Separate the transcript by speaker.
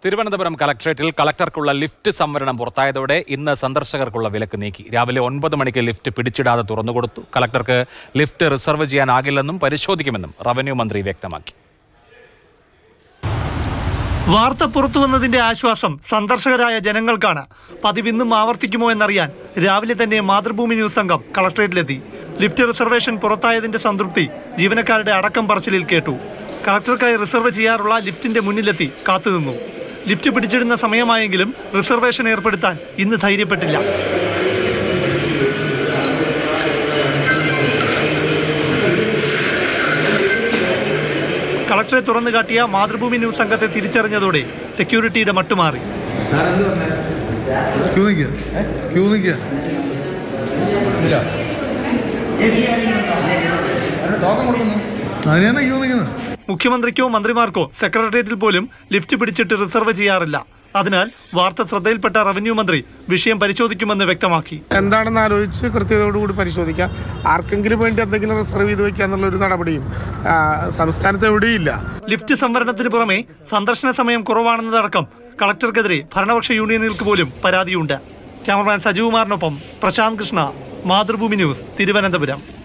Speaker 1: തിരുവനന്തപുരം കലക്ട്രേറ്റിൽ കളക്ടർക്കുള്ള ലിഫ്റ്റ് സംവരണം പുറത്തായതോടെ ഇന്ന് സന്ദർശകർക്കുള്ള വിലക്ക് നീക്കി രാവിലെ ഒൻപത് മണിക്ക് ലിഫ്റ്റ് പിടിച്ചിടാതെ തുറന്നുകൊടുത്തു കളക്ടർക്ക് ലിഫ്റ്റ് റിസർവ് ചെയ്യാനാകില്ലെന്നും പരിശോധിക്കുമെന്നും റവന്യൂ മന്ത്രി വ്യക്തമാക്കി
Speaker 2: വാർത്ത പുറത്തു വന്നതിന്റെ ആശ്വാസം സന്ദർശകരായ ജനങ്ങൾക്കാണ് പതിവിന്നും ആവർത്തിക്കുമോ എന്നറിയാൻ രാവിലെ തന്നെ മാതൃഭൂമി ന്യൂസ് സംഘം കളക്ടറേറ്റിലെത്തി ലിഫ്റ്റ് റിസർവേഷൻ പുറത്തായതിന്റെ സംതൃപ്തി ജീവനക്കാരുടെ അടക്കം പറച്ചിലിൽ കേട്ടു കളക്ടർക്കായി റിസർവ് ചെയ്യാറുള്ള ലിഫ്റ്റിന്റെ മുന്നിലെത്തി കാത്തുനിന്നു ലിഫ്റ്റ് പിടിച്ചിടുന്ന സമയമായെങ്കിലും റിസർവേഷൻ ഏർപ്പെടുത്താൻ ഇന്ന് ധൈര്യപ്പെട്ടില്ല കളക്ടറെ തുറന്നു കാട്ടിയ മാതൃഭൂമി ന്യൂസ് സംഘത്തെ തിരിച്ചറിഞ്ഞതോടെ സെക്യൂരിറ്റിയുടെ മട്ടുമാറി
Speaker 3: ക്യൂ നിൽക്കുക ക്യൂ നിൽക്കുക അതിനാണ് ക്യൂ നിൽക്കുന്നത്
Speaker 2: മുഖ്യമന്ത്രിക്കോ മന്ത്രിമാർക്കോ സെക്രട്ടേറിയറ്റിൽ പോലും ലിഫ്റ്റ് പിടിച്ചിട്ട് റിസർവ് ചെയ്യാറില്ല അതിനാൽ വാർത്ത ശ്രദ്ധയിൽപ്പെട്ട റവന്യൂ മന്ത്രി വിഷയം പരിശോധിക്കുമെന്ന് വ്യക്തമാക്കി
Speaker 4: എന്താണെന്ന് ആലോചിച്ച് കൃത്യതയോടുകൂടി പരിശോധിക്കാം ആർക്കെങ്കിലും വേണ്ടി എന്തെങ്കിലും റിസർവ് ചെയ്ത് വെക്കുക എന്നുള്ള ഒരു നടപടിയും ആ, സംസ്ഥാനത്ത് എവിടെയില്ല
Speaker 2: ലിഫ്റ്റ് സംവരണത്തിന് പുറമെ സന്ദർശന സമയം കുറവാണെന്നതടക്കം കളക്ടർക്കെതിരെ ഭരണപക്ഷ യൂണിയനുകൾക്ക് പോലും പരാതിയുണ്ട് ക്യാമറമാൻ സജീവകുമാറിനൊപ്പം പ്രശാന്ത് കൃഷ്ണ മാതൃഭൂമി ന്യൂസ് തിരുവനന്തപുരം